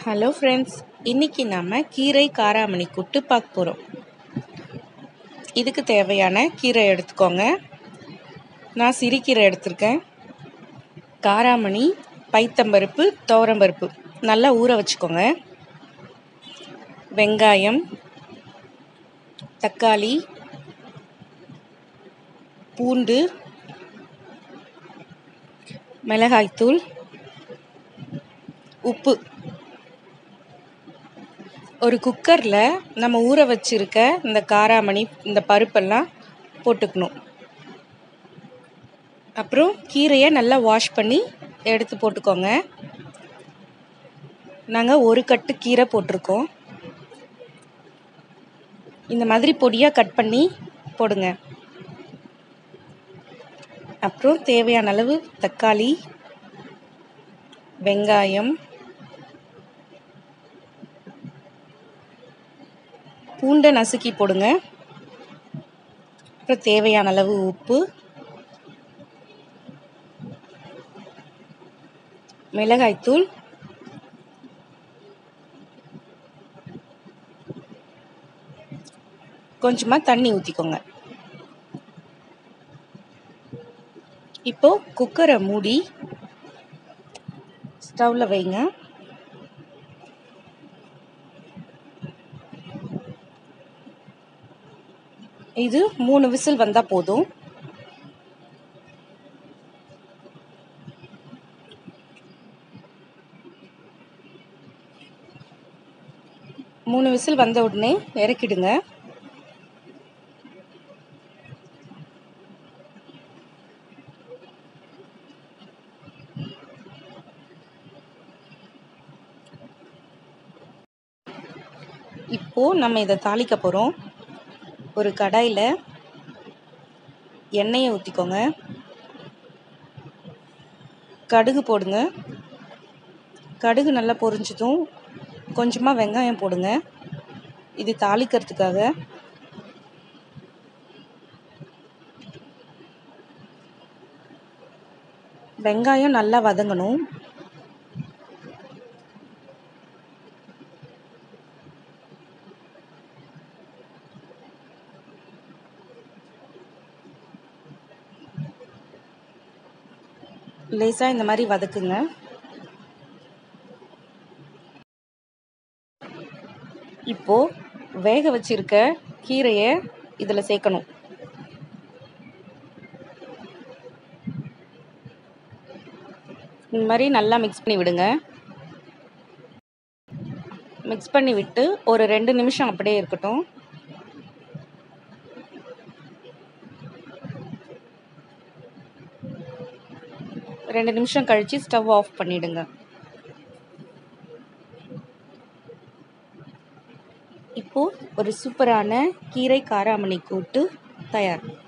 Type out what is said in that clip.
hello friends இன்றைக்கி நம்ம கீரை காராமணி கூட்டு பார்க்க போகிறோம் இதுக்கு தேவையான கீரை எடுத்துக்கோங்க நான் சிறுகீரை எடுத்திருக்கேன் காராமணி பைத்தம்பருப்பு துவரம்பருப்பு நல்லா ஊற வச்சுக்கோங்க வெங்காயம் தக்காளி பூண்டு மிளகாய்த்தூள் உப்பு ஒரு குக்கரில் நம்ம ஊற வச்சிருக்க இந்த காராமணி இந்த பருப்பெல்லாம் போட்டுக்கணும் அப்புறம் கீரையை நல்லா வாஷ் பண்ணி எடுத்து போட்டுக்கோங்க நாங்கள் ஒரு கட்டு கீரை போட்டிருக்கோம் இந்த மாதிரி பொடியாக கட் பண்ணி போடுங்க அப்புறம் தேவையான அளவு தக்காளி வெங்காயம் பூண்டை நசுக்கி போடுங்க அப்புறம் தேவையான அளவு உப்பு மிளகாய்த்தூள் கொஞ்சமாக தண்ணி ஊற்றிக்கோங்க இப்போ குக்கரை மூடி ஸ்டவ்வில் வைங்க இது மூணு விசில் வந்தால் போதும் மூணு விசில் வந்த உடனே இறக்கிடுங்க இப்போது நம்ம இதை தாளிக்க போகிறோம் ஒரு கடாயில் எண்ணெயை ஊற்றிக்கோங்க கடுகு போடுங்க கடுகு நல்லா பொரிஞ்சதும் கொஞ்சமாக வெங்காயம் போடுங்க இது தாளிக்கிறதுக்காக வெங்காயம் நல்லா வதங்கணும் லேசாக இந்த மாதிரி வதக்குங்க இப்போ வேக வச்சிருக்க கீரையை இதில் சேர்க்கணும் இந்த மாதிரி நல்லா மிக்ஸ் பண்ணி விடுங்க மிக்ஸ் பண்ணி விட்டு ஒரு ரெண்டு நிமிஷம் அப்படியே இருக்கட்டும் ரெண்டு நிமிஷம் கழித்து ஸ்டவ் ஆஃப் பண்ணிடுங்க இப்போது ஒரு சூப்பரான கீரை காராமணி கூட்டு தயார்